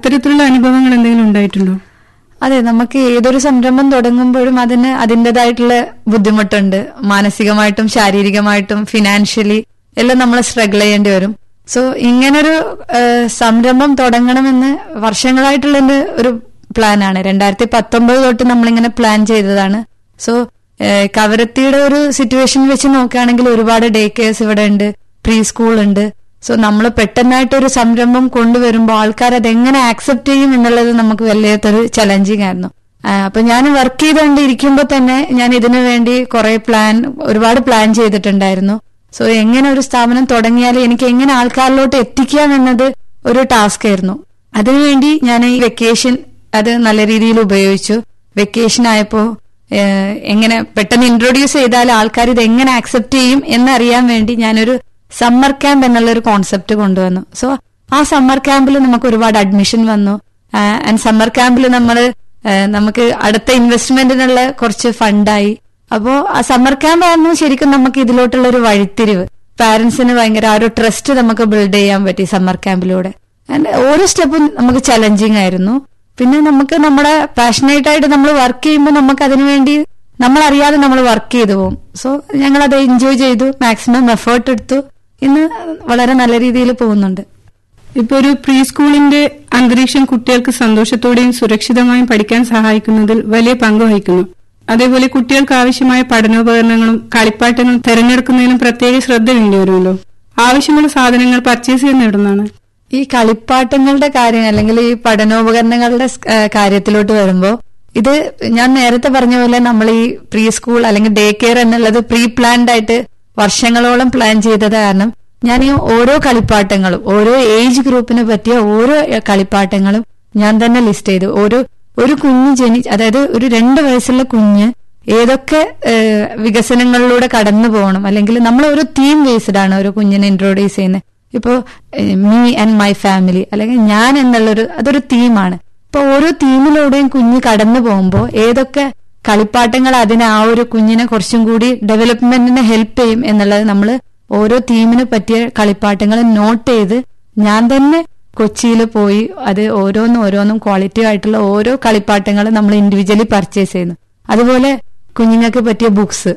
അത്തരത്തിലുള്ള അനുഭവങ്ങൾ എന്തെങ്കിലും ഉണ്ടായിട്ടുണ്ടോ അതെ നമുക്ക് ഏതൊരു സംരംഭം തുടങ്ങുമ്പോഴും അതിന് അതിൻ്റെതായിട്ടുള്ള ബുദ്ധിമുട്ടുണ്ട് മാനസികമായിട്ടും ശാരീരികമായിട്ടും ഫിനാൻഷ്യലി എല്ലാം നമ്മൾ സ്ട്രഗിൾ ചെയ്യേണ്ടി വരും സോ ഇങ്ങനൊരു ഏഹ്, സംരംഭം തുടങ്ങണമെന്ന് വർഷങ്ങളായിട്ടുള്ള എൻ്റെ ഒരു പ്ലാനാണ് രണ്ടായിരത്തി പത്തൊമ്പത് തൊട്ട് നമ്മളിങ്ങനെ പ്ലാൻ ചെയ്തതാണ് സോ കവരത്തിയുടെ ഒരു സിറ്റുവേഷൻ വെച്ച് നോക്കുകയാണെങ്കിൽ ഒരുപാട് ഡേ കെയർസ് ഇവിടെ ഉണ്ട് പ്രീ സ്കൂൾ ഉണ്ട് സോ നമ്മൾ പെട്ടെന്നായിട്ട് ഒരു സംരംഭം കൊണ്ടുവരുമ്പോൾ ആൾക്കാർ അതെങ്ങനെ ആക്സെപ്റ്റ് ചെയ്യും എന്നുള്ളത് നമുക്ക് വലിയൊരു ചലഞ്ചിങ് ആയിരുന്നു ആ, അപ്പൊ ഞാൻ വർക്ക് ചെയ്തുകൊണ്ട് ഇരിക്കുമ്പോൾ തന്നെ ഞാൻ ഇതിനു വേണ്ടി കുറെ പ്ലാൻ ഒരുപാട് പ്ലാൻ ചെയ്തിട്ടുണ്ടായിരുന്നു സോ എങ്ങനെ ഒരു സ്ഥാപനം തുടങ്ങിയാൽ എനിക്ക് എങ്ങനെ ആൾക്കാരിലോട്ട് എത്തിക്കാം എന്നത് ഒരു ടാസ്ക് ആയിരുന്നു അതിനുവേണ്ടി ഞാൻ ഈ വെക്കേഷൻ അത് നല്ല രീതിയിൽ ഉപയോഗിച്ചു വെക്കേഷൻ ആയപ്പോ ഏഹ്, എങ്ങനെ പെട്ടെന്ന് ഇൻട്രൊഡ്യൂസ് ചെയ്താൽ ആൾക്കാർ ഇത് എങ്ങനെ ആക്സെപ്റ്റ് ചെയ്യും എന്നറിയാൻ വേണ്ടി ഞാനൊരു സമ്മർ ക്യാമ്പ് എന്നുള്ള ഒരു കോൺസെപ്റ്റ് കൊണ്ടുവന്നു സോ ആ സമ്മർ ക്യാമ്പിൽ നമുക്ക് ഒരുപാട് അഡ്മിഷൻ വന്നു ആൻഡ് സമ്മർ ക്യാമ്പിൽ നമ്മൾ നമുക്ക് അടുത്ത ഇൻവെസ്റ്റ്മെന്റിനുള്ള കുറച്ച് ഫണ്ടായി അപ്പോ ആ സമ്മർ ക്യാമ്പ് ആയിരുന്നു ശരിക്കും നമുക്ക് ഇതിലോട്ടുള്ള ഒരു വഴിത്തിരിവ് പാരന്റ്സിന് ഭയങ്കര ആ ഒരു ട്രസ്റ്റ് നമുക്ക് ബിൽഡ് ചെയ്യാൻ പറ്റി സമ്മർ ക്യാമ്പിലൂടെ ആൻഡ് ഓരോ സ്റ്റെപ്പും നമുക്ക് ചലഞ്ചിങ് ആയിരുന്നു പിന്നെ നമുക്ക് നമ്മുടെ പാഷനേറ്റ് ആയിട്ട് നമ്മൾ വർക്ക് ചെയ്യുമ്പോൾ നമുക്ക് അതിനുവേണ്ടി നമ്മൾ അറിയാതെ നമ്മൾ വർക്ക് ചെയ്തു പോകും സോ ഞങ്ങൾ അത് എൻജോയ് ചെയ്തു മാക്സിമം എഫേർട്ട് എടുത്തു ഇന്ന് വളരെ നല്ല രീതിയിൽ പോകുന്നുണ്ട് ഇപ്പൊ ഒരു പ്രീ സ്കൂളിന്റെ അന്തരീക്ഷം കുട്ടികൾക്ക് സന്തോഷത്തോടെയും സുരക്ഷിതമായും പഠിക്കാൻ സഹായിക്കുന്നതിൽ വലിയ പങ്ക് വഹിക്കുന്നു അതേപോലെ കുട്ടികൾക്ക് ആവശ്യമായ പഠനോപകരണങ്ങളും കളിപ്പാട്ടങ്ങളും തെരഞ്ഞെടുക്കുന്നതിനും പ്രത്യേക ശ്രദ്ധ വേണ്ടിവരുമല്ലോ ആവശ്യമുള്ള സാധനങ്ങൾ പർച്ചേസ് ചെയ്യുന്ന ഇടുന്നതാണ് ഈ കളിപ്പാട്ടങ്ങളുടെ കാര്യം അല്ലെങ്കിൽ ഈ പഠനോപകരണങ്ങളുടെ സ്- ഏ, കാര്യത്തിലോട്ട് വരുമ്പോൾ ഇത് ഞാൻ നേരത്തെ പറഞ്ഞ പോലെ നമ്മൾ ഈ പ്രീ സ്കൂൾ അല്ലെങ്കിൽ ഡേ കെയർ എന്നുള്ളത് പ്രീ പ്ലാൻഡ് ആയിട്ട് വർഷങ്ങളോളം പ്ലാൻ ചെയ്തത് കാരണം ഞാൻ ഈ ഓരോ കളിപ്പാട്ടങ്ങളും ഓരോ ഏജ് ഗ്രൂപ്പിന് പറ്റിയ ഓരോ ഏ, കളിപ്പാട്ടങ്ങളും ഞാൻ തന്നെ ലിസ്റ്റ് ചെയ്തു ഓരോ ഒരു കുഞ്ഞ് ജനി അതായത് ഒരു രണ്ട് വയസ്സുള്ള കുഞ്ഞ് ഏതൊക്കെ ഏഹ്, വികസനങ്ങളിലൂടെ കടന്നു പോകണം അല്ലെങ്കിൽ നമ്മൾ ഒരു തീം ബേസ്ഡ് ആണ് ഒരു കുഞ്ഞിനെ ഇൻട്രോഡ്യൂസ് ചെയ്യുന്നത് ഇപ്പോ മീ ആൻഡ് മൈ ഫാമിലി അല്ലെങ്കിൽ ഞാൻ എന്നുള്ളൊരു അതൊരു തീമാണ് ഇപ്പൊ ഓരോ തീമിലൂടെയും കുഞ്ഞ് കടന്നു പോകുമ്പോൾ ഏതൊക്കെ കളിപ്പാട്ടങ്ങൾ അതിന് ആ ഒരു കുഞ്ഞിനെ കുറച്ചും കൂടി ഡെവലപ്മെന്റിനെ ഹെൽപ്പ് ചെയ്യും എന്നുള്ളത് നമ്മൾ ഓരോ തീമിന് പറ്റിയ കളിപ്പാട്ടങ്ങൾ നോട്ട് ചെയ്ത് ഞാൻ തന്നെ കൊച്ചിയിൽ പോയി അത് ഓരോന്നും ഓരോന്നും ക്വാളിറ്റി ആയിട്ടുള്ള ഓരോ കളിപ്പാട്ടങ്ങളും നമ്മൾ ഇൻഡിവിജ്വലി പർച്ചേസ് ചെയ്യുന്നു അതുപോലെ കുഞ്ഞുങ്ങൾക്ക് പറ്റിയ ബുക്സ്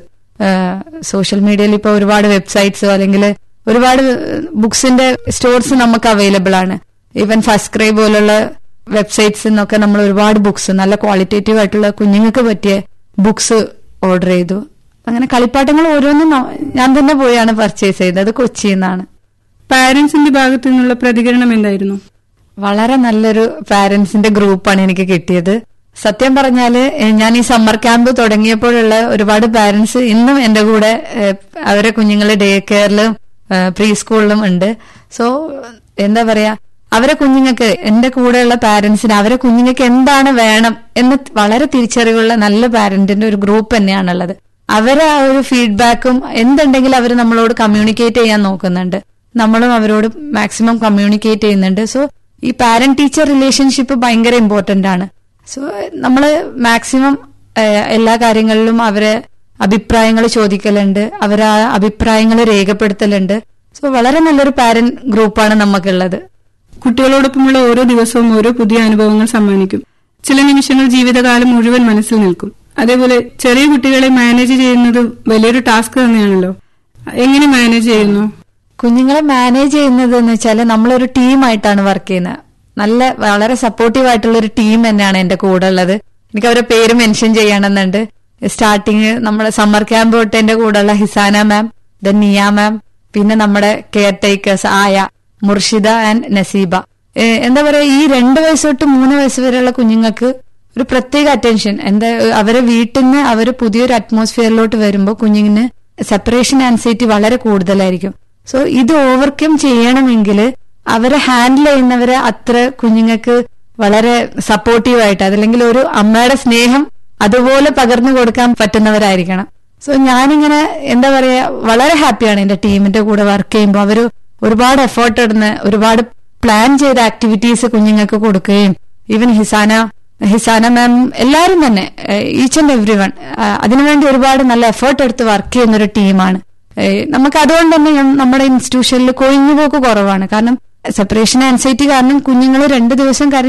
സോഷ്യൽ മീഡിയയിൽ ഇപ്പോൾ ഒരുപാട് വെബ്സൈറ്റ്സോ അല്ലെങ്കിൽ ഒരുപാട് ബുക്സിന്റെ സ്റ്റോർസ് നമുക്ക് അവൈലബിൾ ആണ് ഈവൻ ഫസ്റ്റ് ക്രൈ പോലുള്ള വെബ്സൈറ്റ്സ് നിന്നൊക്കെ നമ്മൾ ഒരുപാട് ബുക്സ് നല്ല ക്വാളിറ്റേറ്റീവ് ആയിട്ടുള്ള കുഞ്ഞുങ്ങൾക്ക് പറ്റിയ ബുക്സ് ഓർഡർ ചെയ്തു അങ്ങനെ കളിപ്പാട്ടങ്ങൾ ഓരോന്നും ന- ഞാൻ തന്നെ പോയാണ് പർച്ചേസ് ചെയ്തത് അത് കൊച്ചിയിൽ നിന്നാണ് പാരന്റ്സിന്റെ ഭാഗത്തു നിന്നുള്ള പ്രതികരണം എന്തായിരുന്നു വളരെ നല്ലൊരു പാരന്റ്സിന്റെ ഗ്രൂപ്പാണ് എനിക്ക് കിട്ടിയത് സത്യം പറഞ്ഞാല് എ- ഞാൻ ഈ സമ്മർ ക്യാമ്പ് തുടങ്ങിയപ്പോഴുള്ള ഒരുപാട് പാരന്റ്സ് ഇന്നും എന്റെ കൂടെ ഏഹ്, അവരെ കുഞ്ഞുങ്ങളെ ഡേ കെയറിലും പ്രീ സ്കൂളിലും ഉണ്ട് സോ എന്താ പറയാ അവരെ കുഞ്ഞുങ്ങൾക്ക് എന്റെ കൂടെയുള്ള പാരന്റ്സിന് അവരെ കുഞ്ഞുങ്ങൾക്ക് എന്താണ് വേണം എന്ന് വളരെ തിരിച്ചറിവുള്ള നല്ല പാരന്റിന്റെ ഒരു ഗ്രൂപ്പ് തന്നെയാണുള്ളത് അവരെ ആ ഒരു ഫീഡ്ബാക്കും എന്തുണ്ടെങ്കിലും അവർ നമ്മളോട് കമ്മ്യൂണിക്കേറ്റ് ചെയ്യാൻ നോക്കുന്നുണ്ട് നമ്മളും അവരോട് മാക്സിമം കമ്മ്യൂണിക്കേറ്റ് ചെയ്യുന്നുണ്ട് സോ ഈ പാരന്റ് ടീച്ചർ റിലേഷൻഷിപ്പ് ഭയങ്കര ഇമ്പോർട്ടന്റ് ആണ് സോ നമ്മൾ മാക്സിമം എല്ലാ കാര്യങ്ങളിലും അവരെ അഭിപ്രായങ്ങൾ ചോദിക്കലുണ്ട് അവരെ ആ അഭിപ്രായങ്ങൾ രേഖപ്പെടുത്തലുണ്ട് സോ വളരെ നല്ലൊരു പാരന്റ് ഗ്രൂപ്പാണ് നമുക്കുള്ളത് കുട്ടികളോടൊപ്പമുള്ള ഓരോ ദിവസവും ഓരോ പുതിയ അനുഭവങ്ങൾ സമ്മാനിക്കും ചില നിമിഷങ്ങൾ ജീവിതകാലം മുഴുവൻ മനസ്സിൽ നിൽക്കും അതേപോലെ ചെറിയ കുട്ടികളെ മാനേജ് ചെയ്യുന്നത് വലിയൊരു ടാസ്ക് തന്നെയാണല്ലോ എങ്ങനെ മാനേജ് ചെയ്യുന്നു കുഞ്ഞുങ്ങളെ മാനേജ് ചെയ്യുന്നത് എന്ന് വെച്ചാൽ നമ്മളൊരു ടീമായിട്ടാണ് വർക്ക് ചെയ്യുന്നത് നല്ല വളരെ സപ്പോർട്ടീവ് ആയിട്ടുള്ള ഒരു ടീം തന്നെയാണ് എന്റെ കൂടെ ഉള്ളത് എനിക്ക് അവരുടെ പേര് മെൻഷൻ ചെയ്യണമെന്നുണ്ട് സ്റ്റാർട്ടിങ് നമ്മുടെ സമ്മർ ക്യാമ്പ് തൊട്ട് എന്റെ കൂടെയുള്ള ഹിസാന മാം ദെൻ നിയ മാം പിന്നെ നമ്മുടെ കെയർ ടേക്കേഴ്സ് ആയ മുർഷിദ ആൻഡ് നസീബ ഏഹ് എന്താ പറയാ ഈ രണ്ട് വയസ്സ് തൊട്ട് മൂന്ന് വയസ്സ് വരെയുള്ള കുഞ്ഞുങ്ങൾക്ക് ഒരു പ്രത്യേക അറ്റൻഷൻ എന്താ അവരെ വീട്ടിൽ നിന്ന് അവർ പുതിയൊരു അറ്റ്മോസ്ഫിയറിലോട്ട് വരുമ്പോൾ കുഞ്ഞിന് സെപ്പറേഷൻ ആൻസൈറ്റി വളരെ കൂടുതലായിരിക്കും സോ ഇത് ഓവർകം ചെയ്യണമെങ്കിൽ അവരെ ഹാൻഡിൽ ചെയ്യുന്നവരെ അത്ര കുഞ്ഞുങ്ങൾക്ക് വളരെ സപ്പോർട്ടീവായിട്ട് അതല്ലെങ്കിൽ ഒരു അമ്മയുടെ സ്നേഹം അതുപോലെ പകർന്നു കൊടുക്കാൻ പറ്റുന്നവരായിരിക്കണം സോ ഞാനിങ്ങനെ എന്താ പറയാ വളരെ ഹാപ്പിയാണ് എന്റെ ടീമിന്റെ കൂടെ വർക്ക് ചെയ്യുമ്പോൾ അവര് ഒരുപാട് എഫേർട്ട് ഇടുന്ന ഒരുപാട് പ്ലാൻ ചെയ്ത ആക്ടിവിറ്റീസ് കുഞ്ഞുങ്ങൾക്ക് കൊടുക്കുകയും ഈവൻ ഹിസാന ഹിസാന മാം എല്ലാവരും തന്നെ ഈച്ച് ആൻഡ് എവ്രി വൺ അതിനുവേണ്ടി ഒരുപാട് നല്ല എഫേർട്ട് എടുത്ത് വർക്ക് ചെയ്യുന്ന ഒരു ടീമാണ് ഏഹ് നമുക്ക് അതുകൊണ്ട് തന്നെ ഞാൻ- നമ്മുടെ ഇൻസ്റ്റിറ്റ്യൂഷനിൽ കൊഴിഞ്ഞുപോക്ക് കുറവാണ് കാരണം സെപ്പറേഷൻ ആൻസൈറ്റി കാരണം കുഞ്ഞുങ്ങൾ രണ്ട് ദിവസം കരഞ്ഞ്